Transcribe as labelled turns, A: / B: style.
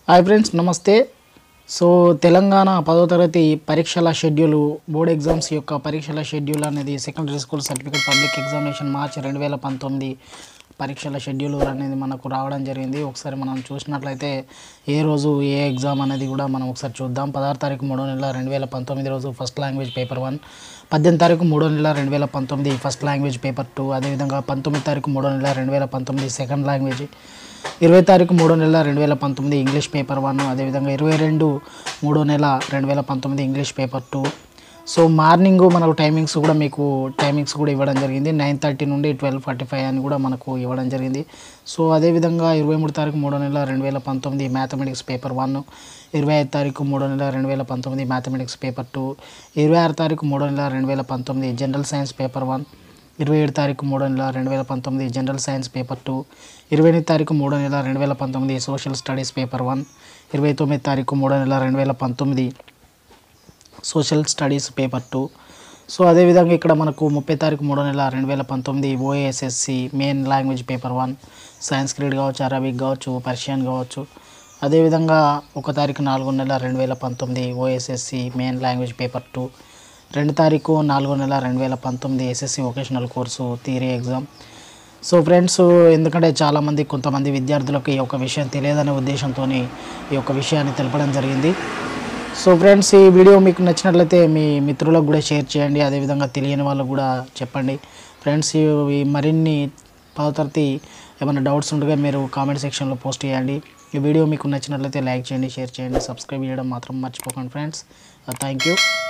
A: hi friends నమస్తే so Telangana పదో తరగతి పరీక్షల షెడ్యూల్ బోర్డ్ ఎగ్జామ్స్ యొక్క పరీక్షల షెడ్యూల్ అనేది secondary school certificate public examination మార్చి రెండు వేల పంతొమ్మిది పరీక్షల షెడ్యూల్ అనేది మనకు రావడం జరిగింది ఒకసారి మనం చూసినట్లయితే ఏ రోజు ఏ ఎగ్జామ్ అనేది కూడా మనం ఒకసారి చూద్దాం పదహారు తారీఖు మూడో నెల రెండు వేల పంతొమ్మిది రోజు ఫస్ట్ లాంగ్వేజ్ పేపర్ వన్ పద్దెనిమిది తారీఖు మూడో నెల రెండు వేల పంతొమ్మిది ఫస్ట్ లాంగ్వేజ్ పేపర్ టూ అదేవిధంగా పంతొమ్మిది తారీఖు మూడో నెల రెండు వేల పంతొమ్మిది సెకండ్ లాంగ్వేజ్ ఇరవై తారీఖు మూడో నెల రెండు వేల పంతొమ్మిది ఇంగ్లీష్ పేపర్ వన్ అదేవిధంగా ఇరవై రెండు మూడో నెల రెండు వేల పంతొమ్మిది English paper two so morning మనకు టైమింగ్స్ కూడా మీకు టైమింగ్స్ కూడా ఇవ్వడం జరిగింది నైన్ థర్టీ నుండి ట్వెల్వ్ ఫార్టీ ఫైవ్ అని కూడా మనకు ఇవ్వడం జరిగింది సో అదేవిధంగా ఇరవై మూడు తారీఖు మూడో నెల రెండు వేల పంతొమ్మిది మ్యాథమెటిక్స్ పేపర్ వన్ ఇరవై ఐదు తారీఖు మూడో నెల రెండు వేల పంతొమ్మిది మ్యాథమెటిక్స్ పేపర్ టూ ఇరవై ఆరు తారీఖు మూడో నెల రెండు వేల పంతొమ్మిది జనరల్ సైన్స్ పేపర్ వన్ ఇరవై ఏడు తారీఖు మూడో నెల రెండు వేల పంతొమ్మిది జనరల్ సైన్స్ పేపర్ టూ ఇరవై ఎనిమిది తారీఖు మూడో నెల రెండు వేల పంతొమ్మిది సోషల్ స్టడీస్ పేపర్ వన్ ఇరవై తొమ్మిది తారీఖు మూడో నెల రెండు వేల పంతొమ్మిది social studies paper two so అదేవిధంగా ఇక్కడ మనకు ముప్పై తారీఖు మూడో నెల రెండు వేల పంతొమ్మిది OASSC main language paper one Sanskrit కావచ్చు అరబిక్ కావచ్చు పర్షియన్ కావచ్చు అదేవిధంగా ఒక తారీఖు నాలుగో నెల రెండు వేల పంతొమ్మిది OSSC main language paper two రెండు తారీఖు నాలుగో నెల రెండు వేల పంతొమ్మిది SSC vocational course theory exam so friends ఎందుకంటే చాలామంది కొంతమంది విద్యార్థులకు ఈ యొక్క విషయం తెలియదనే ఉద్దేశంతో ఈ యొక్క విషయాన్ని తెలపడం జరిగింది సో ఫ్రెండ్స్ ఈ వీడియో మీకు నచ్చినట్లయితే మీ మిత్రులకు కూడా షేర్ చేయండి అదేవిధంగా తెలియని వాళ్ళకు కూడా చెప్పండి ఫ్రెండ్స్ ఈ ఈ మరిన్ని పదో తరగతి ఏమైనా డౌట్స్ ఉండగా మీరు కామెంట్ సెక్షన్లో పోస్ట్ చేయండి ఈ వీడియో మీకు నచ్చినట్లయితే లైక్ చేయండి షేర్ చేయండి సబ్స్క్రైబ్ చేయడం మాత్రం మర్చిపోకండి ఫ్రెండ్స్ థ్యాంక్ యూ